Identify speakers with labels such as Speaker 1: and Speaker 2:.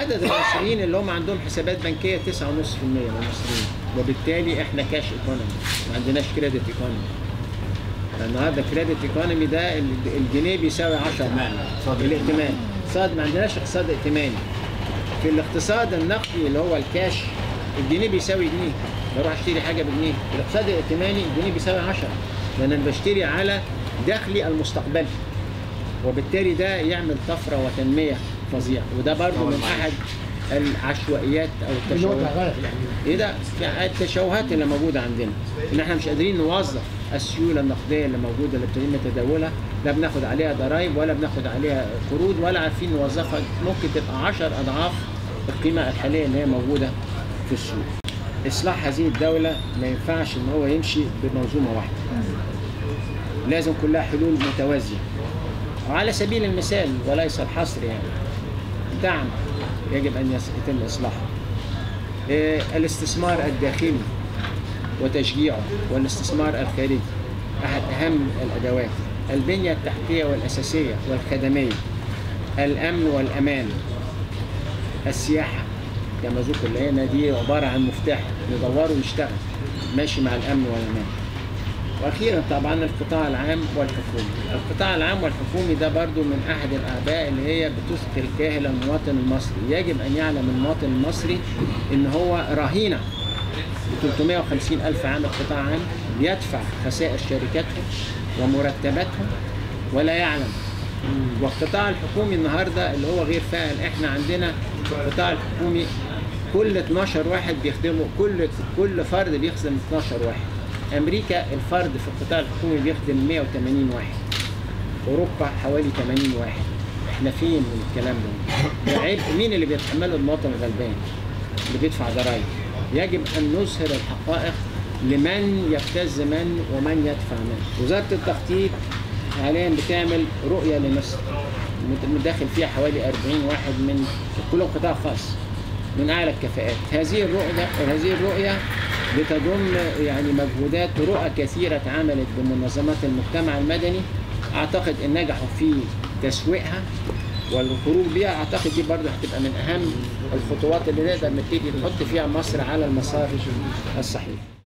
Speaker 1: عدد المصريين اللي هم عندهم حسابات بنكيه 9.5% من المصريين وبالتالي احنا كاش ايكونومي ما عندناش كريدت ايكونومي النهارده كريدت ايكونومي ده ال- الجنيه بيساوي 10 الائتمان اقتصاد ما عندناش اقتصاد ائتماني في الاقتصاد النقدي اللي هو الكاش الجنيه بيساوي جنيه بروح اشتري حاجه بجنيه في الاقتصاد الائتماني الجنيه بيساوي 10 لان انا بشتري على دخلي المستقبلي وبالتالي ده يعمل طفره وتنميه فظيعه وده برضو من احد العشوائيات او التشوهات ايه ده يعني التشوهات اللي موجوده عندنا ان احنا مش قادرين نوظف السيوله النقديه اللي موجوده اللي ابتدينا نتداولها لا بناخد عليها ضرائب ولا بناخد عليها قروض ولا عارفين نوظفها ممكن تبقى 10 اضعاف القيمه الحاليه اللي هي موجوده في السوق. اصلاح هذه الدوله ما ينفعش ان هو يمشي بمنظومه واحده. لازم كلها حلول متوازيه. وعلى سبيل المثال وليس الحصر يعني دعم يجب ان يس- يتم اصلاحه. إيه، الاستثمار الداخلي وتشجيعه والاستثمار الخارجي احد اهم الادوات البنيه التحتيه والاساسيه والخدميه الامن والامان السياحه كما ذكر لنا دي عباره عن مفتاح ندوره ويشتغل ماشي مع الامن والامان واخيرا طبعا القطاع العام والحكومي القطاع العام والحكومي ده برضو من احد الاعباء اللي هي بتثقل كاهل المواطن المصري يجب ان يعلم المواطن المصري ان هو رهينه ب 350 ألف عامل قطاع عام بيدفع خسائر شركاتهم ومرتباتهم ولا يعلم والقطاع الحكومي النهارده اللي هو غير فاعل احنا عندنا القطاع الحكومي كل 12 واحد بيخدموا كل كل فرد بيخدم 12 واحد امريكا الفرد في القطاع الحكومي بيخدم 180 واحد اوروبا حوالي 80 واحد احنا فين من الكلام ده ده عيب مين اللي بيتحمله المواطن الغلبان اللي بيدفع ضرائب يجب ان نظهر الحقائق لمن يبتز من ومن يدفع من وزاره التخطيط حاليا بتعمل رؤيه لمصر مت- داخل فيها حوالي 40 واحد من كلهم قطاع خاص من اعلى الكفاءات هذه الرؤيه هذه الرؤيه بتضم يعني مجهودات رؤى كثيره اتعملت بمنظمات المجتمع المدني اعتقد ان نجحوا في تسويقها والخروج بيها اعتقد دي برضه هتبقى من اهم الخطوات اللي نقدر نبتدي نحط فيها مصر على المسار الصحيح